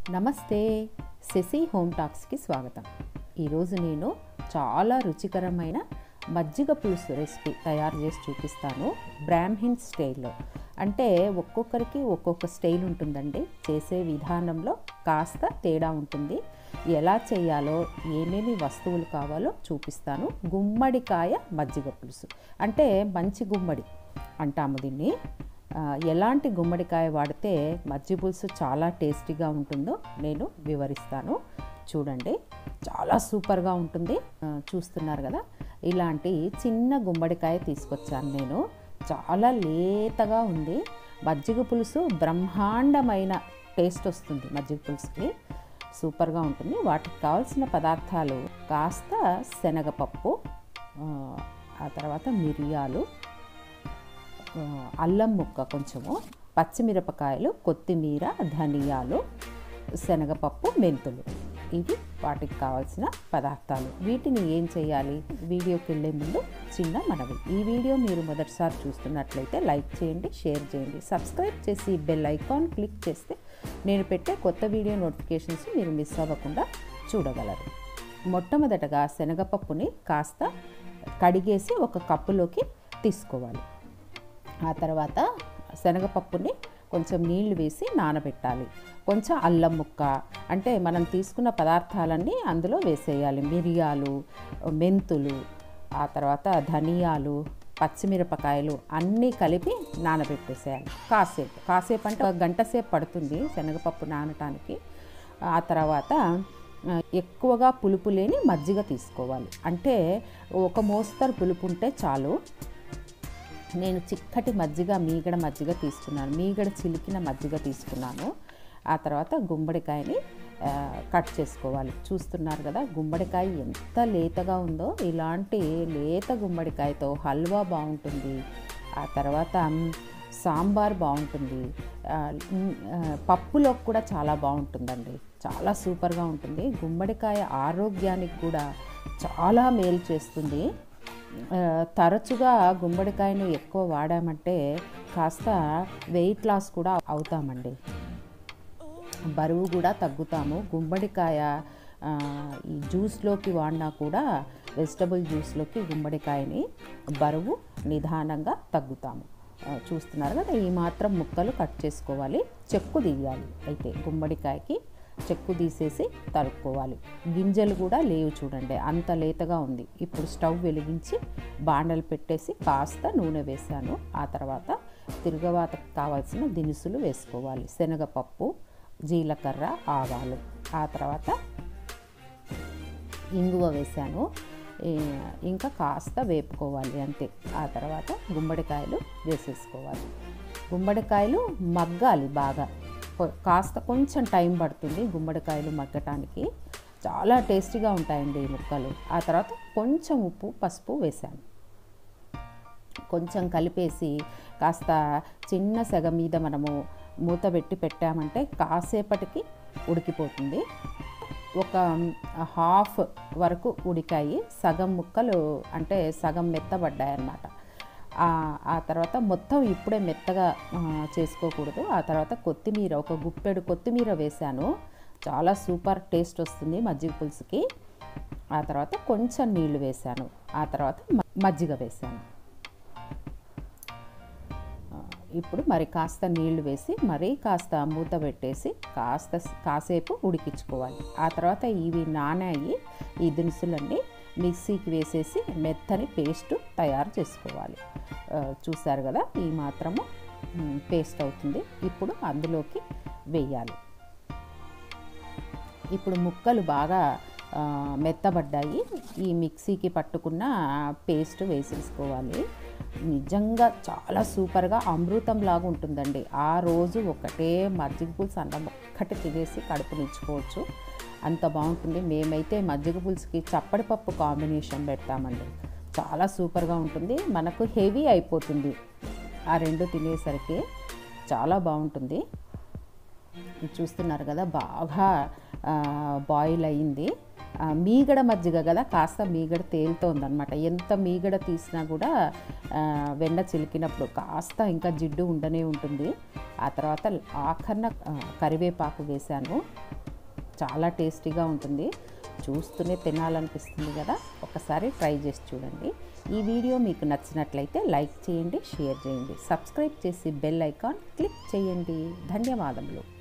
నమస్తే శశి హోమ్ టాక్స్కి స్వాగతం ఈరోజు నేను చాలా రుచికరమైన మజ్జిగ పులుసు రెసిపీ తయారు చేసి చూపిస్తాను బ్రాహ్మిన్ స్టైల్లో అంటే ఒక్కొక్కరికి ఒక్కొక్క స్టైల్ ఉంటుందండి చేసే విధానంలో కాస్త తేడా ఉంటుంది ఎలా చేయాలో ఏమేమి వస్తువులు కావాలో చూపిస్తాను గుమ్మడికాయ మజ్జిగ పులుసు అంటే మంచి గుమ్మడి అంటాము దీన్ని ఆ, ఎలాంటి గుమ్మడికాయ వాడితే మజ్జి పులుసు చాలా టేస్టీగా ఉంటుందో నేను వివరిస్తాను చూడండి చాలా సూపర్గా ఉంటుంది ఆ, చూస్తున్నారు కదా ఇలాంటి చిన్న గుమ్మడికాయ తీసుకొచ్చాను నేను చాలా లేతగా ఉంది మజ్జిగ పులుసు బ్రహ్మాండమైన టేస్ట్ వస్తుంది మజ్జిగ పులుసుకి సూపర్గా ఉంటుంది వాటికి కావాల్సిన పదార్థాలు కాస్త శనగపప్పు ఆ, ఆ తర్వాత మిరియాలు ఆ, అల్లం ముక్క కొంచెము పచ్చిమిరపకాయలు కొత్తిమీర ధనియాలు శనగపప్పు మెంతులు ఇవి వాటికి కావాల్సిన పదార్థాలు వీటిని ఏం చేయాలి వీడియోకి వెళ్ళే ముందు చిన్న మనవి ఈ వీడియో మీరు మొదటిసారి చూస్తున్నట్లయితే లైక్ చేయండి షేర్ చేయండి సబ్స్క్రైబ్ చేసి బెల్ ఐకాన్ క్లిక్ చేస్తే నేను పెట్టే కొత్త వీడియో నోటిఫికేషన్స్ మీరు మిస్ అవ్వకుండా చూడగలరు మొట్టమొదటగా శనగపప్పుని కాస్త కడిగేసి ఒక కప్పులోకి తీసుకోవాలి ఆ తర్వాత శనగపప్పుని కొంచెం నీళ్లు వేసి నానబెట్టాలి కొంచెం అల్లం ముక్క అంటే మనం తీసుకున్న పదార్థాలన్నీ అందులో వేసేయాలి మిరియాలు మెంతులు ఆ తర్వాత ధనియాలు పచ్చిమిరపకాయలు అన్నీ కలిపి నానబెట్టేసేయాలి కాసేపు కాసేపు అంటే ఒక గంట సేపు పడుతుంది శనగపప్పు నానటానికి ఆ తర్వాత ఆ, ఎక్కువగా పులుపు లేని మజ్జిగ తీసుకోవాలి అంటే ఒక మోస్తరు పులుపు ఉంటే చాలు నేను చిక్కటి మజ్జిగ మీగడ మజ్జిగ తీసుకున్నాను మీగడ చిలికిన మజ్జిగ తీసుకున్నాను ఆ తర్వాత గుమ్మడికాయని ఆ, కట్ చేసుకోవాలి చూస్తున్నారు కదా గుమ్మడికాయ ఎంత లేతగా ఉందో ఇలాంటి లేత గుమ్మడికాయతో హల్వా బాగుంటుంది ఆ తర్వాత మ్, సాంబార్ బాగుంటుంది ఆ, మ్, ఆ, పప్పులోకి కూడా చాలా బాగుంటుందండి చాలా సూపర్గా ఉంటుంది గుమ్మడికాయ ఆరోగ్యానికి కూడా చాలా మేలు చేస్తుంది ఆ, తరచుగా గుమ్మడికాయను ఎక్కువ వాడామంటే కాస్త వెయిట్ లాస్ కూడా అవుతామండి బరువు కూడా తగ్గుతాము గుమ్మడికాయ ఆ, ఈ జ్యూస్లోకి వాడినా కూడా వెజిటబుల్ జ్యూస్లోకి గుమ్మడికాయని బరువు నిదానంగా తగ్గుతాము ఆ, చూస్తున్నారు కదా ఈ మాత్రం ముక్కలు కట్ చేసుకోవాలి చెక్కు తీయాలి అయితే గుమ్మడికాయకి చెక్కు తీసేసి తరుక్కోవాలి గింజలు కూడా లేవు చూడండి అంత లేతగా ఉంది ఇప్పుడు స్టవ్ వెలిగించి బాండలు పెట్టేసి కాస్త నూనె వేసాను ఆ తర్వాత తిరగవాతకు కావాల్సిన దినుసులు వేసుకోవాలి శనగపప్పు జీలకర్ర ఆవాలు ఆ తర్వాత ఇంగువ వేసాను ఈ- ఇంకా కాస్త వేపుకోవాలి అంతే ఆ తర్వాత గుమ్మడికాయలు వేసేసుకోవాలి గుమ్మడికాయలు మగ్గాలి బాగా కొ- కాస్త కొంచెం టైం పడుతుంది గుమ్మడికాయలు మగ్గటానికి చాలా టేస్టీగా ఉంటాయండి ఈ ముక్కలు ఆ తర్వాత కొంచెం ఉప్పు పసుపు వేసాను కొంచెం కలిపేసి కాస్త చిన్న సెగ మీద మనము మూత పెట్టి పెట్టామంటే కాసేపటికి ఉడికిపోతుంది ఒక హాఫ్ వరకు ఉడికాయి సగం ముక్కలు అంటే సగం మెత్తబడ్డాయి అన్నమాట ఆ- ఆ తర్వాత మొత్తం ఇప్పుడే మెత్తగా ఆ, చేసుకోకూడదు ఆ తర్వాత కొత్తిమీర ఒక గుప్పెడు కొత్తిమీర వేశాను చాలా సూపర్ టేస్ట్ వస్తుంది మజ్జిగ పులుసుకి ఆ తర్వాత కొంచెం నీళ్లు వేశాను ఆ తర్వాత మ- మజ్జిగ వేశాను ఆ, ఇప్పుడు మరి కాస్త నీళ్లు వేసి మరీ కాస్త మూత పెట్టేసి కాస్త కాసేపు ఉడికించుకోవాలి ఆ తర్వాత ఇవి నానాయి ఈ దినుసులన్నీ మిక్సీకి వేసేసి మెత్తని పేస్ట్ తయారు చేసుకోవాలి ఆ, చూశారు కదా ఈ మాత్రము మ్, పేస్ట్ అవుతుంది ఇప్పుడు అందులోకి వేయాలి ఇప్పుడు ముక్కలు బాగా ఆ, మెత్తబడ్డాయి ఈ మిక్సీకి పట్టుకున్న పేస్ట్ వేసేసుకోవాలి నిజంగా చాలా సూపర్గా అమృతం లాగా ఉంటుందండి ఆ రోజు ఒకటే మజ్జిగ పులుసు అన్నం ఒక్కటి తినేసి కడుపు నిచ్చుకోవచ్చు అంత బాగుంటుంది మేమైతే మజ్జిగ పులుసుకి చప్పడి పప్పు కాంబినేషన్ పెడతామండి చాలా సూపర్గా ఉంటుంది మనకు హెవీ అయిపోతుంది ఆ రెండు తినేసరికి చాలా బాగుంటుంది ఇది చూస్తున్నారు కదా బాగా ఆ, బాయిల్ అయ్యింది ఆ, మీగడ మజ్జిగ కదా కాస్త మీగడ తేలుతోంది అనమాట ఎంత మీగడ తీసినా కూడా ఆ, వెన్న చిలికినప్పుడు కాస్త ఇంకా జిడ్డు ఉండనే ఉంటుంది ఆ తర్వాత ఆఖరణ ఆ, కరివేపాకు వేశాను చాలా టేస్టీగా ఉంటుంది చూస్తూనే తినాలనిపిస్తుంది కదా ఒకసారి ట్రై చేసి చూడండి ఈ వీడియో మీకు నచ్చినట్లయితే లైక్ చేయండి షేర్ చేయండి సబ్స్క్రైబ్ చేసి బెల్ ఐకాన్ క్లిక్ చేయండి ధన్యవాదములు